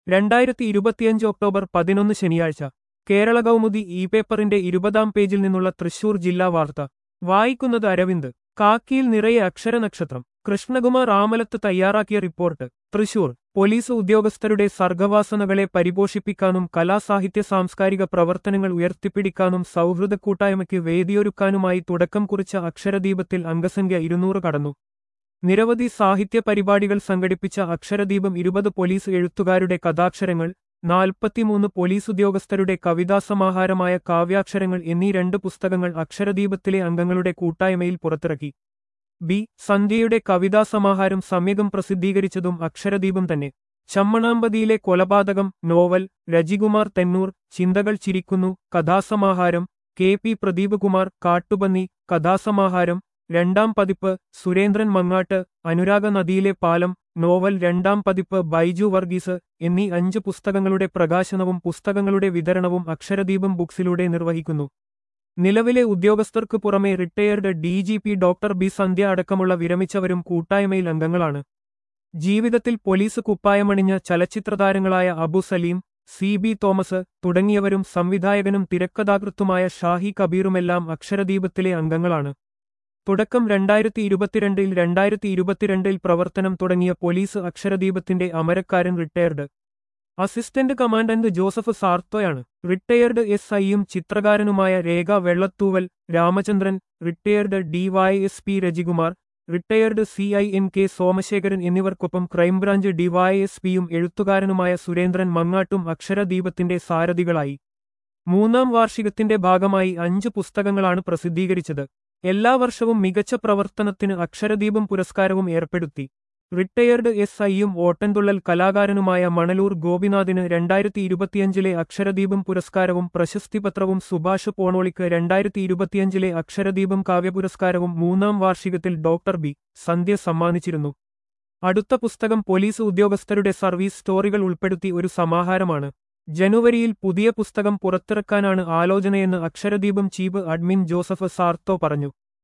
രണ്ടായിരത്തി ഇരുപത്തിയഞ്ച് ഒക്ടോബർ പതിനൊന്ന് ശനിയാഴ്ച കേരള കൗമുദി ഇ പേപ്പറിന്റെ ഇരുപതാം പേജിൽ നിന്നുള്ള തൃശൂർ ജില്ലാ വാർത്ത വായിക്കുന്നത് അരവിന്ദ് കാക്കിയിൽ നിറയെ അക്ഷരനക്ഷത്രം കൃഷ്ണകുമാർ ആമലത്ത് തയ്യാറാക്കിയ റിപ്പോർട്ട് തൃശൂർ പോലീസ് ഉദ്യോഗസ്ഥരുടെ സർഗവാസനകളെ പരിപോഷിപ്പിക്കാനും കലാസാഹിത്യ സാംസ്കാരിക പ്രവർത്തനങ്ങൾ ഉയർത്തിപ്പിടിക്കാനും സൗഹൃദ കൂട്ടായ്മയ്ക്ക് വേദിയൊരുക്കാനുമായി തുടക്കം കുറിച്ച അക്ഷരദീപത്തിൽ അംഗസംഖ്യ ഇരുന്നൂറ് കടന്നു നിരവധി സാഹിത്യ പരിപാടികൾ സംഘടിപ്പിച്ച അക്ഷരദീപം ഇരുപത് പോലീസ് എഴുത്തുകാരുടെ കഥാക്ഷരങ്ങൾ നാൽപ്പത്തിമൂന്ന് പോലീസ് ഉദ്യോഗസ്ഥരുടെ കവിതാസമാഹാരമായ കാവ്യാക്ഷരങ്ങൾ എന്നീ രണ്ട് പുസ്തകങ്ങൾ അക്ഷരദീപത്തിലെ അംഗങ്ങളുടെ കൂട്ടായ്മയിൽ പുറത്തിറക്കി ബി സന്ധ്യയുടെ കവിതാസമാഹാരം സമ്യകം പ്രസിദ്ധീകരിച്ചതും അക്ഷരദീപം തന്നെ ചമ്മണാമ്പതിയിലെ കൊലപാതകം നോവൽ രജികുമാർ തെന്നൂർ ചിന്തകൾ ചിരിക്കുന്നു കഥാസമാഹാരം കെ പി പ്രദീപകുമാർ കാട്ടുപന്നി കഥാസമാഹാരം രണ്ടാം പതിപ്പ് സുരേന്ദ്രൻ മങ്ങാട്ട് അനുരാഗ നദിയിലെ പാലം നോവൽ രണ്ടാം പതിപ്പ് ബൈജു വർഗീസ് എന്നീ അഞ്ച് പുസ്തകങ്ങളുടെ പ്രകാശനവും പുസ്തകങ്ങളുടെ വിതരണവും അക്ഷരദീപം ബുക്സിലൂടെ നിർവഹിക്കുന്നു നിലവിലെ ഉദ്യോഗസ്ഥർക്ക് പുറമെ retired D G P doctor B Sandhya അടക്കമുള്ള വിരമിച്ചവരും കൂട്ടായ്മയിൽ അംഗങ്ങളാണ് ജീവിതത്തിൽ പോലീസ് കുപ്പായമണിഞ്ഞ ചലച്ചിത്രതാരങ്ങളായ Abu Salim C B Thomas തുടങ്ങിയവരും സംവിധായകനും തിരക്കഥാകൃത്തുമായ ഷാഹി കബീറുമെല്ലാം അക്ഷരദീപത്തിലെ അംഗങ്ങളാണ് തുടക്കം രണ്ടായിരത്തി ഇരുപത്തിരണ്ടിൽ രണ്ടായിരത്തി ഇരുപത്തിരണ്ടിൽ പ്രവർത്തനം തുടങ്ങിയ പോലീസ് അക്ഷരദീപത്തിന്റെ അമരക്കാരൻ റിട്ടയർഡ് അസിസ്റ്റന്റ് കമാൻഡന്റ് ജോസഫ് സാർത്തോയാണ് റിട്ടയർഡ് എസ് ഐയും ചിത്രകാരനുമായ Rekha Vellathooval Ramachandran retired D Y S P Rajikumar retired C I N K Somasekharan എന്നിവർക്കൊപ്പം ക്രൈംബ്രാഞ്ച് ഡിവൈഎസ്പിയും എഴുത്തുകാരനുമായ സുരേന്ദ്രൻ മങ്ങാട്ടും അക്ഷരദീപത്തിന്റെ സാരഥികളായി മൂന്നാം വാർഷികത്തിന്റെ ഭാഗമായി അഞ്ച് പുസ്തകങ്ങളാണ് പ്രസിദ്ധീകരിച്ചത് എല്ലാ വർഷവും മികച്ച പ്രവർത്തനത്തിന് അക്ഷരദീപം പുരസ്കാരവും ഏർപ്പെടുത്തി റിട്ടയർഡ് എസ് ഐയും ഓട്ടൻതുള്ളൽ കലാകാരനുമായ മണലൂർ ഗോപിനാഥിന് രണ്ടായിരത്തി ഇരുപത്തിയഞ്ചിലെ അക്ഷരദീപം പുരസ്കാരവും പ്രശസ്തിപത്രവും സുഭാഷ് പോണോളിക്ക് രണ്ടായിരത്തി ഇരുപത്തിയഞ്ചിലെ അക്ഷരദീപം കാവ്യപുരസ്കാരവും മൂന്നാം വാർഷികത്തിൽ ഡോക്ടർ ബി സന്ധ്യ സമ്മാനിച്ചിരുന്നു അടുത്ത പുസ്തകം പോലീസ് ഉദ്യോഗസ്ഥരുടെ സർവീസ് സ്റ്റോറികൾ ഉൾപ്പെടുത്തി ഒരു സമാഹാരമാണ് ജനുവരിയിൽ പുതിയ പുസ്തകം പുറത്തിറക്കാനാണ് ആലോചനയെന്ന് Aksharadeepam chief admin Joseph Sartho പറഞ്ഞു